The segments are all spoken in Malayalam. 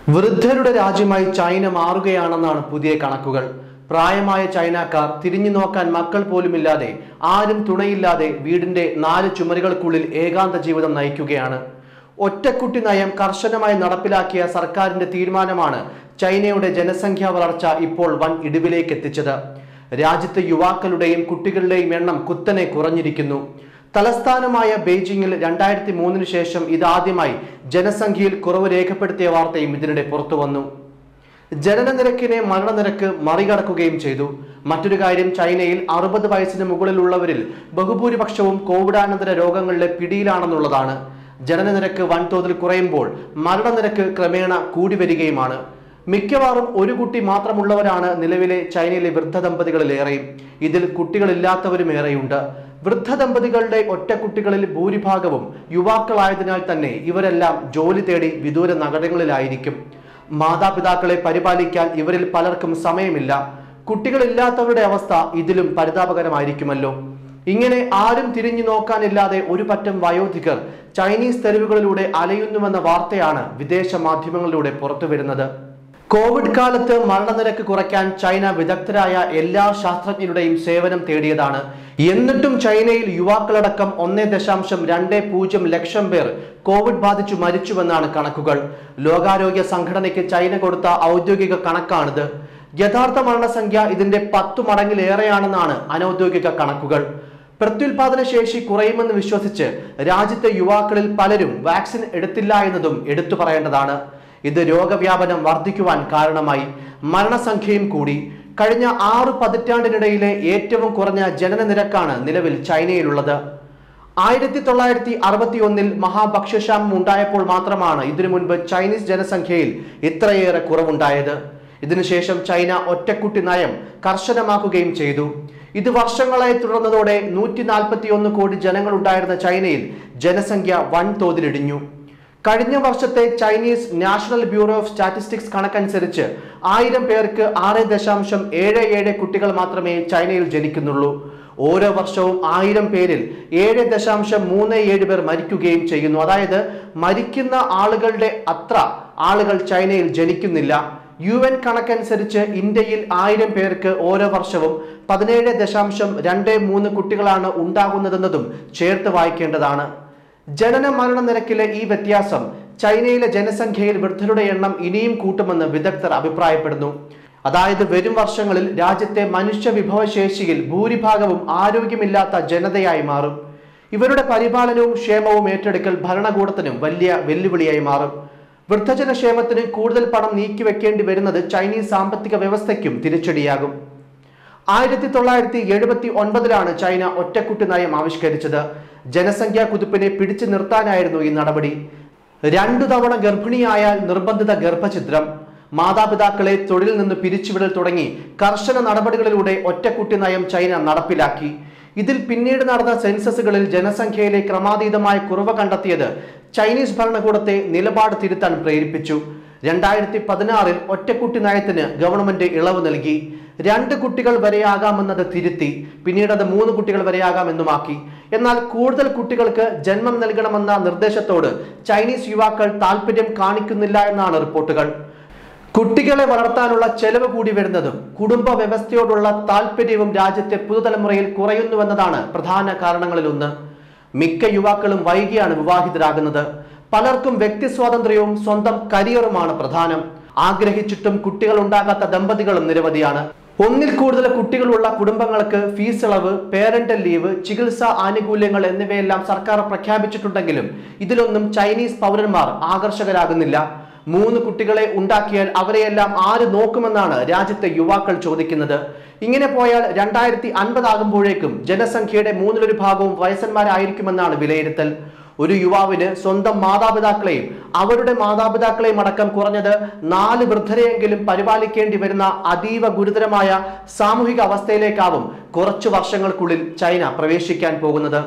വൃദ്ധരുടെ രാജ്യമായി ചൈന മാറുകയാണെന്നാണ് പുതിയ കണക്കുകൾ പ്രായമായ ചൈനക്കാർ തിരിഞ്ഞു നോക്കാൻ മക്കൾ പോലുമില്ലാതെ ആരും തുണയില്ലാതെ വീടിന്റെ നാല് ചുമരുകൾക്കുള്ളിൽ ഏകാന്ത ജീവിതം നയിക്കുകയാണ് ഒറ്റക്കുട്ടി നയം കർശനമായി നടപ്പിലാക്കിയ സർക്കാരിന്റെ തീരുമാനമാണ് ചൈനയുടെ ജനസംഖ്യാ വളർച്ച ഇപ്പോൾ വൻ ഇടിവിലേക്ക് എത്തിച്ചത് രാജ്യത്തെ യുവാക്കളുടെയും കുട്ടികളുടെയും എണ്ണം കുത്തനെ കുറഞ്ഞിരിക്കുന്നു തലസ്ഥാനമായ ബെയ്ജിങ്ങിൽ രണ്ടായിരത്തി മൂന്നിന് ശേഷം ഇതാദ്യമായി ജനസംഖ്യയിൽ കുറവ് രേഖപ്പെടുത്തിയ വാർത്തയും ഇതിനിടെ പുറത്തു വന്നു ജനനനിരക്കിനെ മരണനിരക്ക് മറികടക്കുകയും ചെയ്തു മറ്റൊരു കാര്യം ചൈനയിൽ അറുപത് വയസ്സിന് മുകളിലുള്ളവരിൽ ബഹുഭൂരിപക്ഷവും കോവിഡാനന്തര രോഗങ്ങളുടെ പിടിയിലാണെന്നുള്ളതാണ് ജനനനിരക്ക് വൻതോതിൽ കുറയുമ്പോൾ മരണനിരക്ക് ക്രമേണ കൂടി വരികയുമാണ് മിക്കവാറും ഒരു കുട്ടി മാത്രമുള്ളവരാണ് നിലവിലെ ചൈനയിലെ വൃദ്ധ ദമ്പതികളിലേറെയും ഇതിൽ കുട്ടികളില്ലാത്തവരും ഏറെയുണ്ട് വൃദ്ധ ദമ്പതികളുടെ ഒറ്റക്കുട്ടികളിൽ ഭൂരിഭാഗവും യുവാക്കളായതിനാൽ തന്നെ ഇവരെല്ലാം ജോലി തേടി വിദൂര നഗരങ്ങളിലായിരിക്കും മാതാപിതാക്കളെ പരിപാലിക്കാൻ ഇവരിൽ പലർക്കും സമയമില്ല കുട്ടികളില്ലാത്തവരുടെ അവസ്ഥ ഇതിലും പരിതാപകരമായിരിക്കുമല്ലോ ഇങ്ങനെ ആരും തിരിഞ്ഞു നോക്കാനില്ലാതെ ഒരു പറ്റം വയോധികർ ചൈനീസ് തെരുവുകളിലൂടെ അലയുന്നുവെന്ന വാർത്തയാണ് വിദേശ മാധ്യമങ്ങളിലൂടെ പുറത്തുവരുന്നത് കോവിഡ് കാലത്ത് മരണനിരക്ക് കുറയ്ക്കാൻ ചൈന വിദഗ്ധരായ എല്ലാ ശാസ്ത്രജ്ഞരുടെയും സേവനം തേടിയതാണ് എന്നിട്ടും ചൈനയിൽ യുവാക്കളടക്കം ഒന്നേ ദശാംശം രണ്ട് പൂജ്യം ലക്ഷം പേർ കോവിഡ് ബാധിച്ചു മരിച്ചുവെന്നാണ് കണക്കുകൾ ലോകാരോഗ്യ സംഘടനയ്ക്ക് ചൈന കൊടുത്ത ഔദ്യോഗിക കണക്കാണിത് യഥാർത്ഥ മരണസംഖ്യ ഇതിന്റെ പത്തു മടങ്ങിലേറെയാണെന്നാണ് അനൌദ്യോഗിക കണക്കുകൾ പ്രത്യുൽപാദന ശേഷി കുറയുമെന്ന് വിശ്വസിച്ച് രാജ്യത്തെ യുവാക്കളിൽ പലരും വാക്സിൻ എടുത്തില്ല എന്നതും എടുത്തു പറയേണ്ടതാണ് ഇത് രോഗവ്യാപനം വർദ്ധിക്കുവാൻ കാരണമായി മരണസംഖ്യയും കൂടി കഴിഞ്ഞ ആറ് പതിറ്റാണ്ടിനിടയിലെ ഏറ്റവും കുറഞ്ഞ ജനന നിരക്കാണ് നിലവിൽ ചൈനയിലുള്ളത് ആയിരത്തി തൊള്ളായിരത്തി അറുപത്തി ഒന്നിൽ മഹാഭക്ഷ്യക്ഷാമം ഉണ്ടായപ്പോൾ മാത്രമാണ് ഇതിനു മുൻപ് ചൈനീസ് ജനസംഖ്യയിൽ ഇത്രയേറെ കുറവുണ്ടായത് ഇതിനുശേഷം ചൈന ഒറ്റക്കുട്ടി നയം കർശനമാക്കുകയും ചെയ്തു ഇത് വർഷങ്ങളായി തുടർന്നതോടെ നൂറ്റി നാൽപ്പത്തി ഒന്ന് കോടി ജനങ്ങൾ ഉണ്ടായിരുന്ന ചൈനയിൽ ജനസംഖ്യ വൻതോതിലിടിഞ്ഞു കഴിഞ്ഞ വർഷത്തെ Chinese National Bureau of Statistics കണക്കനുസരിച്ച് ആയിരം പേർക്ക് ആറ് ദശാംശം ഏഴ് ഏഴ് കുട്ടികൾ മാത്രമേ ചൈനയിൽ ജനിക്കുന്നുള്ളൂ ഓരോ വർഷവും ആയിരം പേരിൽ ഏഴ് ദശാംശം മൂന്ന് ഏഴ് പേർ മരിക്കുകയും ചെയ്യുന്നു അതായത് മരിക്കുന്ന ആളുകളുടെ അത്ര ആളുകൾ ചൈനയിൽ ജനിക്കുന്നില്ല യു എൻ കണക്കനുസരിച്ച് ഇന്ത്യയിൽ ആയിരം പേർക്ക് ഓരോ വർഷവും പതിനേഴ് ദശാംശം രണ്ട് മൂന്ന് കുട്ടികളാണ് ഉണ്ടാകുന്നതെന്നതും ചേർത്ത് വായിക്കേണ്ടതാണ് ജനന മരണ നിരക്കിലെ ഈ വ്യത്യാസം ചൈനയിലെ ജനസംഖ്യയിൽ വൃദ്ധരുടെ എണ്ണം ഇനിയും കൂട്ടുമെന്ന് വിദഗ്ധർ അഭിപ്രായപ്പെടുന്നു അതായത് വരും വർഷങ്ങളിൽ രാജ്യത്തെ മനുഷ്യ വിഭവശേഷിയിൽ ഭൂരിഭാഗവും ആരോഗ്യമില്ലാത്ത ജനതയായി മാറും ഇവരുടെ പരിപാലനവും ക്ഷേമവും ഏറ്റെടുക്കൽ ഭരണകൂടത്തിനും വലിയ വെല്ലുവിളിയായി മാറും വൃദ്ധജന ക്ഷേമത്തിന് കൂടുതൽ പണം നീക്കിവെക്കേണ്ടി വരുന്നത് ചൈനീസ് സാമ്പത്തിക വ്യവസ്ഥയ്ക്കും തിരിച്ചടിയാകും ആയിരത്തി തൊള്ളായിരത്തി എഴുപത്തി ഒൻപതിലാണ് ചൈന ഒറ്റക്കുട്ടി നയം ആവിഷ്കരിച്ചത് ജനസംഖ്യാ കുതിപ്പിനെ പിടിച്ചു നിർത്താനായിരുന്നു ഈ നടപടി രണ്ടു തവണ ഗർഭിണിയായാൽ നിർബന്ധിത ഗർഭഛിദ്രം മാതാപിതാക്കളെ തൊഴിലിൽ നിന്ന് പിരിച്ചുവിടൽ തുടങ്ങി കർശന നടപടികളിലൂടെ ഒറ്റക്കുട്ടി നയം ചൈന നടപ്പിലാക്കി ഇതിൽ പിന്നീട് നടന്ന സെൻസസുകളിൽ ജനസംഖ്യയിലെ ക്രമാതീതമായ കുറവ് കണ്ടെത്തിയത് ചൈനീസ് ഭരണകൂടത്തെ നിലപാട് തിരുത്താൻ പ്രേരിപ്പിച്ചു രണ്ടായിരത്തി പതിനാറിൽ ഒറ്റക്കുട്ടി നയത്തിന് ഗവൺമെന്റ് ഇളവ് നൽകി രണ്ട് കുട്ടികൾ വരെയാകാമെന്നത് തിരുത്തി പിന്നീട് അത് മൂന്ന് കുട്ടികൾ വരെയാകാമെന്നുമാക്കി എന്നാൽ കൂടുതൽ കുട്ടികൾക്ക് ജന്മം നൽകണമെന്ന നിർദ്ദേശത്തോട് ചൈനീസ് യുവാക്കൾ താല്പര്യം കാണിക്കുന്നില്ല എന്നാണ് റിപ്പോർട്ടുകൾ കുട്ടികളെ വളർത്താനുള്ള ചെലവ് കൂടി വരുന്നതും കുടുംബ വ്യവസ്ഥയോടുള്ള താല്പര്യവും രാജ്യത്തെ പുതുതലമുറയിൽ കുറയുന്നുവെന്നതാണ് പ്രധാന കാരണങ്ങളിലൊന്ന് മിക്ക യുവാക്കളും വൈകിയാണ് വിവാഹിതരാകുന്നത് പലർക്കും വ്യക്തി സ്വാതന്ത്ര്യവും സ്വന്തം കരിയറുമാണ് പ്രധാനം ആഗ്രഹിച്ചിട്ടും കുട്ടികൾ ഉണ്ടാകാത്ത ദമ്പതികളും നിരവധിയാണ് ഒന്നിൽ കൂടുതൽ കുട്ടികളുള്ള കുടുംബങ്ങൾക്ക് ഫീസ് ഇളവ് പേരന്റൽ ലീവ് ചികിത്സാ ആനുകൂല്യങ്ങൾ എന്നിവയെല്ലാം സർക്കാർ പ്രഖ്യാപിച്ചിട്ടുണ്ടെങ്കിലും ഇതിലൊന്നും ചൈനീസ് പൗരന്മാർ ആകർഷകരാകുന്നില്ല മൂന്ന് കുട്ടികളെ ഉണ്ടാക്കിയാൽ അവരെയെല്ലാം ആര് നോക്കുമെന്നാണ് രാജ്യത്തെ യുവാക്കൾ ചോദിക്കുന്നത് ഇങ്ങനെ പോയാൽ രണ്ടായിരത്തി അൻപതാകുമ്പോഴേക്കും ജനസംഖ്യയുടെ മൂന്നിലൊരു ഭാഗവും വയസ്സന്മാരായിരിക്കുമെന്നാണ് വിലയിരുത്തൽ ഒരു യുവാവിന് സ്വന്തം മാതാപിതാക്കളെയും അവരുടെ മാതാപിതാക്കളെയും അടക്കം കുറഞ്ഞത് നാല് വൃദ്ധരെയെങ്കിലും പരിപാലിക്കേണ്ടി വരുന്ന അതീവ ഗുരുതരമായ സാമൂഹിക അവസ്ഥയിലേക്കാവും കുറച്ചു വർഷങ്ങൾക്കുള്ളിൽ ചൈന പ്രവേശിക്കാൻ പോകുന്നത്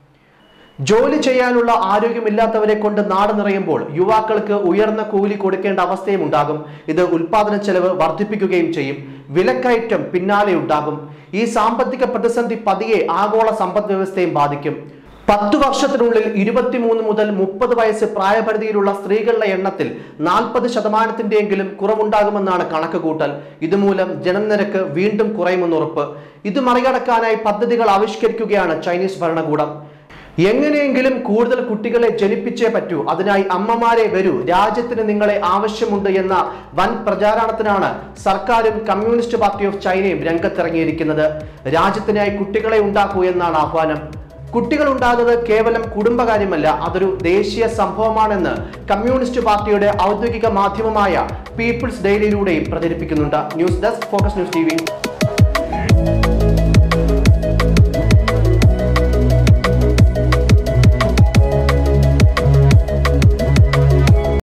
ജോലി ചെയ്യാനുള്ള ആരോഗ്യമില്ലാത്തവരെ കൊണ്ട് നാട് നിറയുമ്പോൾ യുവാക്കൾക്ക് ഉയർന്ന കൂലി കൊടുക്കേണ്ട അവസ്ഥയും ഉണ്ടാകും ഇത് ഉൽപാദന ചെലവ് വർദ്ധിപ്പിക്കുകയും ചെയ്യും വിലക്കയറ്റം പിന്നാലെ ഉണ്ടാകും ഈ സാമ്പത്തിക പ്രതിസന്ധി പതിയെ ആഗോള സമ്പദ് വ്യവസ്ഥയും ബാധിക്കും പത്തു വർഷത്തിനുള്ളിൽ ഇരുപത്തിമൂന്ന് മുതൽ മുപ്പത് വയസ്സ് പ്രായപരിധിയിലുള്ള സ്ത്രീകളുടെ എണ്ണത്തിൽ നാൽപ്പത് ശതമാനത്തിന്റെയെങ്കിലും കുറവുണ്ടാകുമെന്നാണ് കണക്ക് കൂട്ടൽ ഇതുമൂലം ജനനനിരക്ക് വീണ്ടും കുറയുമെന്ന് ഉറപ്പ് ഇത് മറികടക്കാനായി പദ്ധതികൾ ആവിഷ്കരിക്കുകയാണ് ചൈനീസ് ഭരണകൂടം എങ്ങനെയെങ്കിലും കൂടുതൽ കുട്ടികളെ ജനിപ്പിച്ചേ പറ്റൂ അതിനായി അമ്മമാരെ വരൂ രാജ്യത്തിന് നിങ്ങളെ ആവശ്യമുണ്ട് എന്ന വൻ പ്രചാരണത്തിനാണ് സർക്കാരും കമ്മ്യൂണിസ്റ്റ് പാർട്ടി ഓഫ് ചൈനയും രംഗത്തിറങ്ങിയിരിക്കുന്നത് രാജ്യത്തിനായി കുട്ടികളെ ഉണ്ടാക്കൂ എന്നാണ് ആഹ്വാനം കുട്ടികൾ ഉണ്ടാകുന്നത് കേവലം കുടുംബകാര്യമല്ല അതൊരു ദേശീയ സംഭവമാണെന്ന് കമ്മ്യൂണിസ്റ്റ് പാർട്ടിയുടെ ഔദ്യോഗിക മാധ്യമമായ പീപ്പിൾസ് ഡെയിലിയിലൂടെയും പ്രചരിപ്പിക്കുന്നുണ്ട് news desk focus news T